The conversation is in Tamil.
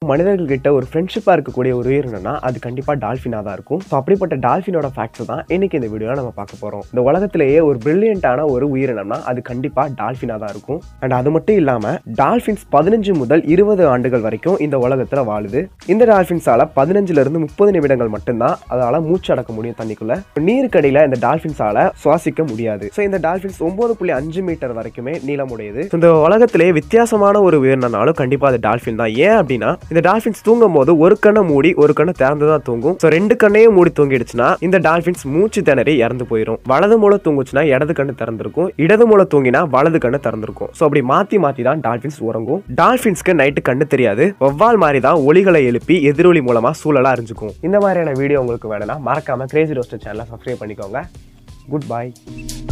மனிதர்கள் கிட்ட ஒரு ஃப்ரெண்ட்ஷிப்பாக இருக்கக்கூடிய ஒரு உயிரினம்னா அது கண்டிப்பாக டால்ஃபினாக தான் இருக்கும் ஸோ அப்படிப்பட்ட டால்ஃபினோட ஃபேக்ட்ஸ் தான் இன்னைக்கு இந்த வீடியோவில் நம்ம பார்க்க போகிறோம் இந்த உலகத்திலேயே ஒரு பிரில்லியண்டான ஒரு உயிரினம்னா அது கண்டிப்பாக டால்ஃபினாக தான் இருக்கும் அண்ட் அது மட்டும் இல்லாமல் டால்ஃபின்ஸ் பதினஞ்சு முதல் இருபது ஆண்டுகள் வரைக்கும் இந்த உலகத்தில் வாழுது இந்த டால்ஃபின்ஸால பதினஞ்சுல இருந்து முப்பது நிமிடங்கள் மட்டும்தான் அதால மூச்சு அடக்க முடியும் தண்ணிக்குள்ள நீருக்கடியில இந்த டால்ஃபின்ஸால சுவாசிக்க முடியாது ஸோ இந்த டால்ஃபின்ஸ் ஒன்பது புள்ளி அஞ்சு மீட்டர் வரைக்குமே நீளமுடையது So, இந்த உலகத்திலேயே வித்தியாசமான ஒரு உயிரினம்னாலும் கண்டிப்பா அது டால்ஃபின் தான் ஏன் அப்படின்னா இந்த டால்ஃபின்ஸ் தூங்கும் போது ஒரு கண்ணை மூடி ஒரு கண்ணை திறந்து தான் தூங்கும் ஸோ ரெண்டு கண்ணையும் மூடி தூங்கிடுச்சுன்னா இந்த டால்ஃபின்ஸ் மூச்சு திணறி இறந்து போயிடும் வலது மூலம் தூங்குச்சுன்னா இடது கண்ணு திறந்திருக்கும் இடது மூலம் தூங்கினா வலது கண்ணு திறந்திருக்கும் ஸோ அப்படி மாத்தி மாத்தி தான் டால்ஃபின்ஸ் உறங்கும் டால்ஃபின்ஸ்க்கு நைட்டு கண்ணு தெரியாது வவ்வால் மாதிரி தான் ஒலிகளை எழுப்பி எதிரொலி மூலமா சூழலா அறிஞ்சுக்கும் இந்த மாதிரியான வீடியோ உங்களுக்கு வேணும்னா மறக்காம கிரேசி ரோஸ்டர் சேனலை சப்ஸ்கிரைப் பண்ணிக்கோங்க குட் பை